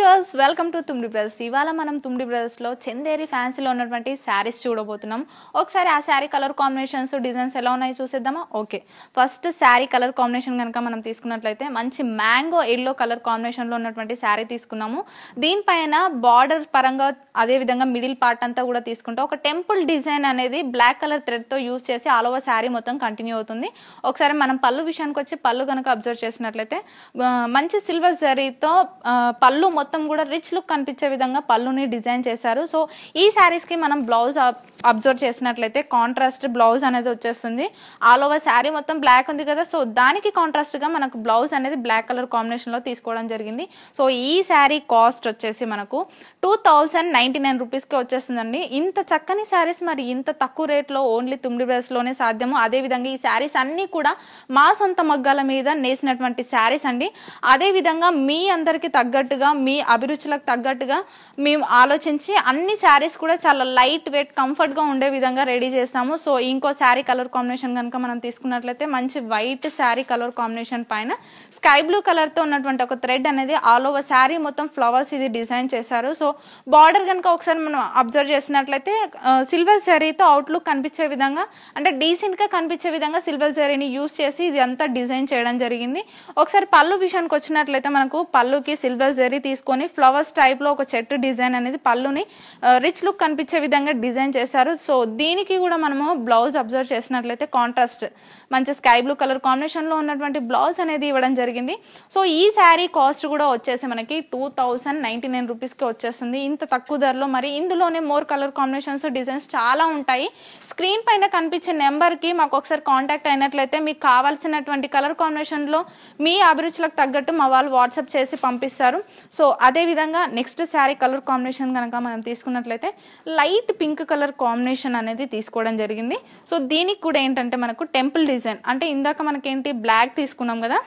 viewers welcome to Thummidi brothers ఇవాళ మనం తుమ్డి బ్రదర్స్లో చందేరి ఫ్యాన్సీలో ఉన్నటువంటి శారీస్ చూడబోతున్నాం ఒకసారి ఆ శారీ కలర్ కాంబినేషన్స్ డిజైన్స్ ఎలా ఉన్నాయో చూసేద్దామా okay first sari colour combination కనుక మనం తీసుకున్నట్లయితే మంచి మ్యాంగో ఎల్లో కలర్ కాంబినేషన్లో ఉన్నటువంటి శారీ తీసుకున్నాము దీనిపైన బార్డర్ పరంగా అదే విధంగా మిడిల్ పార్ట్ అంతా కూడా తీసుకుంటే ఒక టెంపుల్ డిజైన్ అనేది బ్లాక్ కలర్ థ్రెడ్తో యూస్ చేసి ఆల్ ఓవర్ శారీ మొత్తం కంటిన్యూ అవుతుంది ఒకసారి మనం పళ్ళు విషయానికి వచ్చి పళ్ళు కనుక అబ్జర్వ్ చేసినట్లయితే ఆ, మంచి సిల్వర్ జరీతో ఆ, పళ్ళు మొత్తం కూడా రిచ్ లుక్ కనిపించే విధంగా పళ్ళుని డిజైన్ చేశారు సో ఈ శారీస్కి మనం బ్లౌజ్ అబ్జర్వ్ చేసినట్లయితే కాంట్రాస్ట్ బ్లౌజ్ అనేది వచ్చేస్తుంది ఆల్ ఓవర్ శారీ మొత్తం బ్లాక్ ఉంది కదా సో దానికి కాంట్రాస్ట్గా మనకు బ్లౌజ్ అనేది బ్లాక్ కలర్ కాంబినేషన్లో తీసుకోవడం జరిగింది సో ఈ శారీ కాస్ట్ వచ్చేసి మనకు టూ థౌజండ్ నైంటీ నైన్ రూపీస్కి వచ్చేస్తుందండి ఇంత చక్కని శారీస్ మరి ఇంత తక్కువ రేట్లో ఓన్లీ తుమ్మిడి బ్రష్లోనే సాధ్యము అదేవిధంగా ఈ శారీస్ అన్నీ కూడా మా సొంత మగ్గాల మీద నేసినటువంటి శారీస్ అండి అదేవిధంగా మీ అందరికి తగ్గట్టుగా మీ అభిరుచులకు తగ్గట్టుగా మేము ఆలోచించి అన్ని శారీస్ కూడా చాలా లైట్ వెయిట్ కంఫర్ట్గా ఉండే విధంగా రెడీ చేస్తాము సో ఇంకో శారీ కలర్ కాంబినేషన్ కనుక మనం తీసుకున్నట్లయితే మంచి వైట్ శారీ కలర్ కాంబినేషన్ పైన స్కై బ్లూ కలర్తో ఉన్నటువంటి ఒక థ్రెడ్ అనేది ఆల్ ఓవర్ శారీ మొత్తం ఫ్లవర్స్ ఇది డిజైన్ చేశారు సో బార్డర్ కనుక ఒకసారి మనం అబ్జర్వ్ చేసినట్లయితే సిల్వర్ జరీతో అవుట్లుక్ కనిపించే విధంగా అంటే డీసెంట్గా కనిపించే విధంగా సిల్వర్ జరీని యూస్ చేసి ఇది అంతా డిజైన్ చేయడం జరిగింది ఒకసారి పళ్ళు విషయానికి వచ్చినట్లయితే మనకు పళ్ళుకి సిల్వర్ జరీ తీసుకొని ఫ్లవర్స్ టైప్లో ఒక చెట్టు డిజైన్ అనేది పళ్ళుని రిచ్ లుక్ కనిపించే విధంగా డిజైన్ చేశారు సో దీనికి కూడా మనము బ్లౌజ్ అబ్జర్వ్ చేసినట్లయితే కాంట్రాస్ట్ మంచి స్కై బ్లూ కలర్ కాంబినేషన్లో ఉన్నటువంటి బ్లౌజ్ అనేది ఇవ్వడం జరిగింది సో ఈ శారీ కాస్ట్ కూడా వచ్చేసి మనకి టూ థౌసండ్ నైంటీ నైన్ రూపీస్కి వచ్చేస్తుంది ఇంత తక్కువ ధరలో మరి ఇందులోనే మోర్ కలర్ కాంబినేషన్స్ డిజైన్స్ చాలా ఉంటాయి స్క్రీన్ పైన కనిపించే నెంబర్కి మాకు ఒకసారి కాంటాక్ట్ అయినట్లయితే మీకు కావాల్సినటువంటి కలర్ కాంబినేషన్లో మీ అభిరుచులకు తగ్గట్టు మా వాళ్ళు వాట్సాప్ చేసి పంపిస్తారు సో అదేవిధంగా నెక్స్ట్ శారీ కలర్ కాంబినేషన్ కనుక మనం తీసుకున్నట్లయితే లైట్ పింక్ కలర్ కాంబినేషన్ అనేది తీసుకోవడం జరిగింది సో దీనికి కూడా ఏంటంటే మనకు టెంపుల్ డిజైన్ అంటే ఇందాక మనకేంటి బ్లాక్ తీసుకున్నాం కదా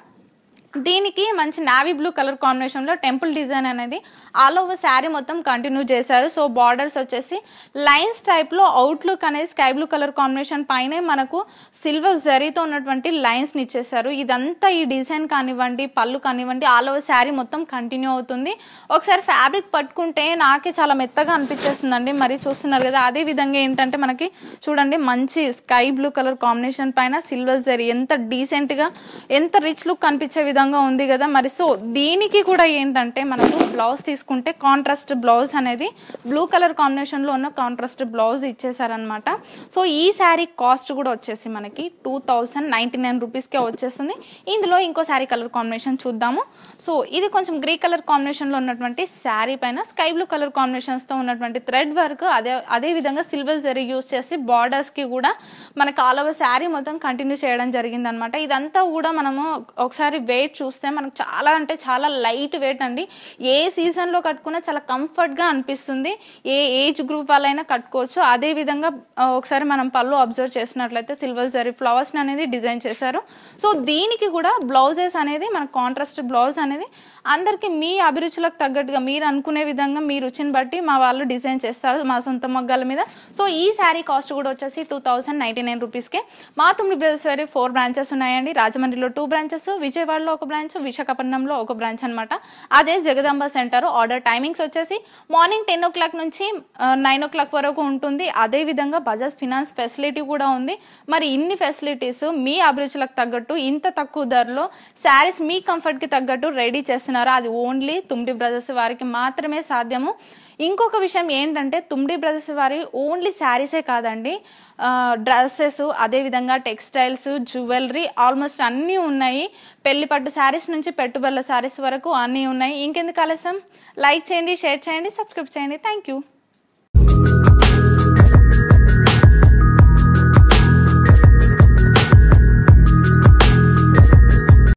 దీనికి మంచి నావీ బ్లూ కలర్ కాంబినేషన్లో టెంపుల్ డిజైన్ అనేది ఆల్ ఓవర్ శారీ మొత్తం కంటిన్యూ చేశారు సో బార్డర్స్ వచ్చేసి లైన్స్ టైప్లో అవుట్లుక్ అనేది స్కై బ్లూ కలర్ కాంబినేషన్ పైనే మనకు సిల్వర్ జరీతో ఉన్నటువంటి లైన్స్ని ఇచ్చేసారు ఇదంతా ఈ డిజైన్ కానివ్వండి పళ్ళు కానివ్వండి ఆల్ ఓవర్ శారీ మొత్తం కంటిన్యూ అవుతుంది ఒకసారి ఫ్యాబ్రిక్ పట్టుకుంటే నాకే చాలా మెత్తగా అనిపించేస్తుందండి మరి చూస్తున్నారు కదా అదే విధంగా ఏంటంటే మనకి చూడండి మంచి స్కై బ్లూ కలర్ కాంబినేషన్ పైన సిల్వర్ జరీ ఎంత డీసెంట్గా ఎంత రిచ్ లుక్ కనిపించే విధంగా ఉంది కదా మరి సో దీనికి కూడా ఏంటంటే మనకు బ్లౌజ్ తీసుకుంటే కాంట్రాస్ట్ బ్లౌజ్ అనేది బ్లూ కలర్ కాంబినేషన్లో ఉన్న కాంట్రాస్ట్ బ్లౌజ్ ఇచ్చేసారనమాట సో ఈ శారీ కాస్ట్ కూడా వచ్చేసి మనకి టూ థౌసండ్ నైంటీ నైన్ రూపీస్కే వచ్చేస్తుంది ఇందులో ఇంకో శారీ కలర్ కాంబినేషన్ చూద్దాము సో ఇది కొంచెం గ్రే కలర్ కాంబినేషన్లో ఉన్నటువంటి శారీ పైన స్కై బ్లూ కలర్ కాంబినేషన్స్తో ఉన్నటువంటి థ్రెడ్ వర్క్ అదే అదే విధంగా సిల్వర్ జరీ యూస్ చేసి బార్డర్స్కి కూడా మనకు ఆల్ ఓవర్ శారీ మొత్తం కంటిన్యూ చేయడం జరిగిందనమాట ఇదంతా కూడా మనము ఒకసారి వెయిట్ చూస్తే మనకు చాలా అంటే చాలా లైట్ వెయిట్ అండి ఏ సీజన్లో కట్టుకున్నా చాలా కంఫర్ట్గా అనిపిస్తుంది ఏ ఏజ్ గ్రూప్ వాళ్ళైనా కట్టుకోవచ్చు అదే విధంగా ఆ, ఒకసారి మనం పళ్ళు అబ్జర్వ్ చేసినట్లయితే సిల్వర్ జరీ ఫ్లవర్స్ అనేది డిజైన్ చేశారు సో దీనికి కూడా బ్లౌజెస్ అనేది మన కాంట్రాస్ట్ బ్లౌజ్ అనేది అందరికీ మీ అభిరుచులకు తగ్గట్టుగా మీరు అనుకునే విధంగా మీ రుచిని బట్టి మా వాళ్ళు డిజైన్ చేస్తారు మా సొంత మొగ్గాల మీద సో ఈ శారీ కాస్ట్ కూడా వచ్చేసి టూ థౌసండ్ నైంటీ నైన్ రూపీస్కే మా తుమ్మిడి బ్రదర్స్ వేరే ఫోర్ బ్రాంచెస్ ఉన్నాయండి రాజమండ్రిలో టూ బ్రాంచెస్ విజయవాడలో ఒక బ్రాంచ్ విశాఖపట్నంలో ఒక బ్రాంచ్ అనమాట అదే జగదాంబ సెంటర్ ఆర్డర్ టైమింగ్స్ వచ్చేసి మార్నింగ్ టెన్ ఓ క్లాక్ నుంచి నైన్ ఓ క్లాక్ వరకు ఉంటుంది అదే విధంగా బజాజ్ ఫినాన్స్ ఫెసిలిటీ కూడా ఉంది మరి ఇన్ని ఫెసిలిటీస్ మీ అభిరుచులకు తగ్గట్టు ఇంత తక్కువ ధరలో శారీస్ మీ కంఫర్ట్కి తగ్గట్టు రెడీ చేస్తున్నారు అది ఓన్లీ తుమ్డి బ్రదర్స్ వారికి మాత్రమే సాధ్యము ఇంకొక విషయం ఏంటంటే తుమ్డి బ్రదర్స్ వారి ఓన్లీ శారీసే కాదండి డ్రెస్సెస్ అదేవిధంగా టెక్స్టైల్స్ జ్యువెలరీ ఆల్మోస్ట్ అన్నీ ఉన్నాయి పెళ్లి పట్టు శారీస్ నుంచి పెట్టుబడుల శారీస్ వరకు అన్నీ ఉన్నాయి ఇంకెందుకు ఆలస్యం లైక్ చేయండి షేర్ చేయండి సబ్స్క్రైబ్ చేయండి థ్యాంక్ యూ